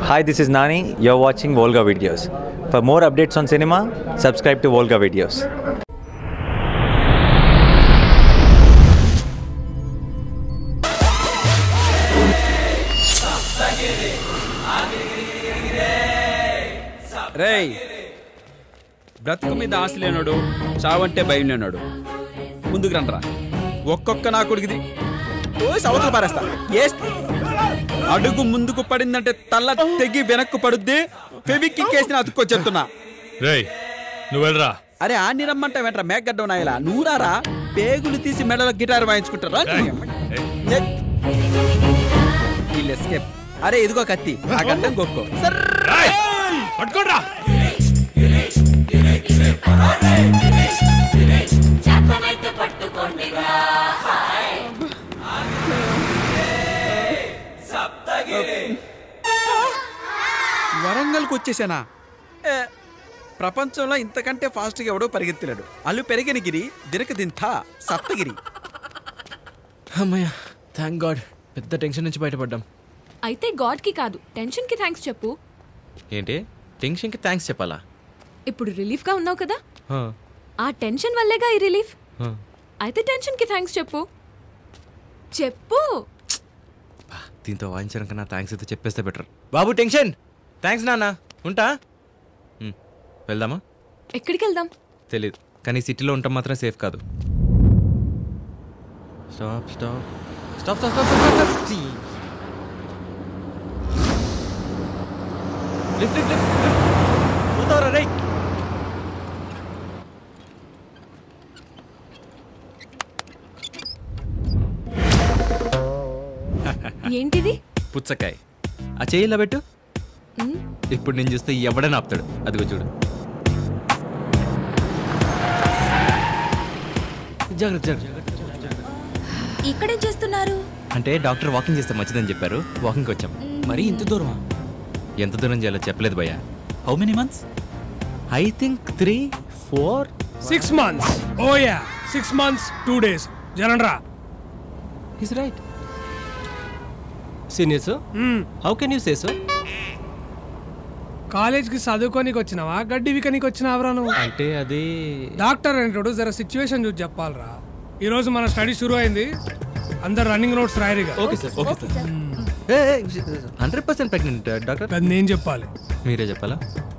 Hi, this is Nani. You're watching Volga Videos. For more updates on cinema, subscribe to Volga Videos. రేయ్ బ్రతుకు మీద ఆశ లేనాడు చావంటే భయం లేనాడు ముందుకు రండ్రా ఒక్కొక్క నా కొడుకుది ఓ సవతలు పారేస్తా ఏస్- అడుగు ముందుకు పడిందంటే తల్ల తెగి వెనక్కు పడుద్ది ఫెవిక్కి కేసిన అతుక్కో చెప్తున్నా రేయ్ నువ్వు వెళ్ళరా అరే ఆన్ని రమ్మంటే వెంట్రా మేకగడ్డ నాయలా నూరారా పేగులు తీసి మెడలో గిటార్ వాయించుకుంటారా వీళ్ళు escape. అరే ఇదిగో కత్తి ఆ గడ్డం గొక్కో పట్టుకోండ్రా వరంగల్కి వచ్చేసానా ఏ, ప్రపంచంలో ఇంతకంటే ఫాస్ట్గా ఎవడో పరిగెత్తలేడు అల్లు పెరిగిన గిరి దినక దింత సప్తగిరి అమ్మయ్య థ్యాంక్ గాడ్ పెద్ద టెన్షన్ నుంచి బయటపడ్డాం అయితే గాడ్కి కాదు టెన్షన్కి థ్యాంక్స్ చెప్పు ఏంటి టెన్షన్కి థ్యాంక్స్ చెప్పాలా ఇప్పుడు రిలీఫ్గా ఉన్నావు కదా హ, ఆ టెన్షన్ వల్లేగా ఈ రిలీఫ్ హ. అయితే టెన్షన్కి థ్యాంక్స్ చెప్పు చెప్పు బా, దీంతో వాయించడం కన్నా థ్యాంక్స్ అయితే చెప్పేస్తే బెటర్ బాబు టెన్షన్ థ్యాంక్స్ నాన్న ఉంటా ఉమ్, వెళ్దామా ఎక్కడికి వెళ్దాం తెలీదు కానీ సిటీలో ఉంటాం మాత్రం సేఫ్ కాదు stop stop stop stop stop stop stop lift lift lift పోతావరా రే ఏంటిది పుచ్చకాయ ఆ చేయి ఇలా పెట్టు ఉమ్, ఇప్పుడు నేను చూస్తే ఎవడని ఆపుతాడు అదిగో చూడు జాగ్రత్త జాగ్రత్త ఇక్కడేం చేస్తున్నారు అంటే డాక్టర్ వాకింగ్ చేస్తే మంచిదని చెప్పారు వాకింగ్కి వచ్చాం మరి ఇంత దూరమా ఎంత దూరం చేయాలో చెప్పలేదు భయ్యా how many months I think three four six months oh yeah six months two days జనండ్రా is right senior sir how can you say sir కాలేజ్కి చదువుకోనికి వచ్చినావా గడ్డి వికనికి వచ్చినావురా నువ్వు అంటే అది డాక్టర్ అనేటోడు జర సిచ్యువేషన్ చూసి చెప్పాలరా ఈ రోజు మన స్టడీ షురూ అయింది అందరు రన్నింగ్ నోట్స్ రాయరిగా okay sir okay sir hundred percent pregnant doctor అది నేను చెప్పాలి మీరే చెప్పాలా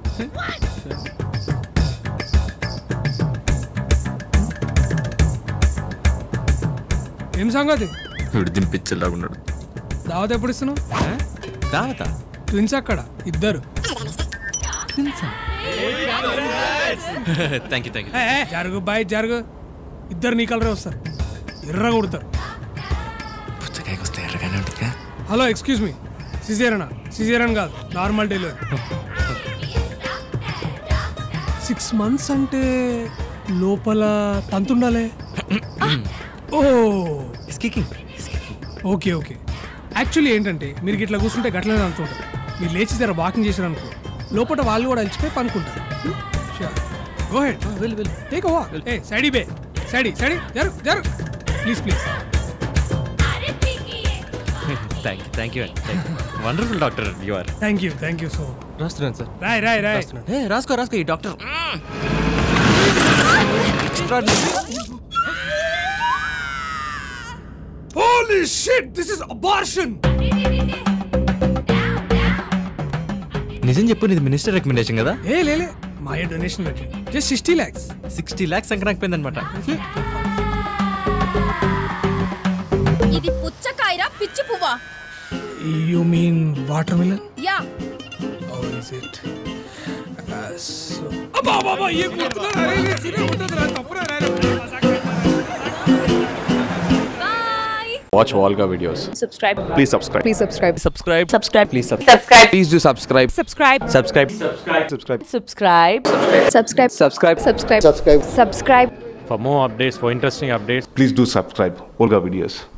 ఏం సంగతి వీడు దింపించేలాగా ఉన్నాడు దావత్ ఎప్పుడు ఇస్తున్నావు దావత ట్విన్స్ అక్కడ ఇద్దరు థ్యాంక్ యూ థ్యాంక్ యూ ఏ, ఏ, జరుగు బాయ్ జరుగు ఇద్దరు నీ కలరే వస్తారు ఎర్ర కొడతారు పుచ్చకాయకి వస్తే ఎర్రగానే ఉంటుందిగా హలో ఎక్స్క్యూజ్ మీ సిజేరనా సిజేరన్ కాదు నార్మల్ డెలివరీ సిక్స్ మంత్స్ అంటే లోపల తంతుండాలే oh squeaking okay okay actually ఏంటంటే మీరు ఇట్లా కూర్చుంటే గట్లనే అంటుంటారు మీరు లేచి జర వాకింగ్ చేశారు అనుకో లోపల వాళ్ళు కూడా అలిచిపోయి పనుకుంటారు go ahead well well take oh ఏ సైడీ బే సైడీ సైడీ జరు జరు please please thank you thank you wonderful doctor you are thank you thank you so రాస్తున్నాను సార్ రాయ్ రాయ్ రాయ్ ఏ రాసుకో రాసుకో ఈ doctor Holy shit! This is abortion! నిజం చెప్పు నీది మినిస్టర్ రికమెండేషన్ కదా ఏ లేలే మా డొనేషన్ పెట్టి just sixty lakhs sixty lakhs Sankranti అనమాట ఇది పుచ్చకాయరా పిచ్చి పువ్వా you mean watermelon yeah how is it అబ్బా బాబా ఏ కొడుతున్నారు అరే ఇది సినిమా ఉంటుందిరా తప్పురా రాయ్ బాయ్ Watch Volga Videos. subscribe Please subscribe. please subscribe subscribe subscribe Please subscribe. subscribe please do subscribe subscribe Subscribe. Subscribe. subscribe subscribe Subscribe. subscribe subscribe subscribe For more updates, for interesting updates, Please do subscribe Olga Videos.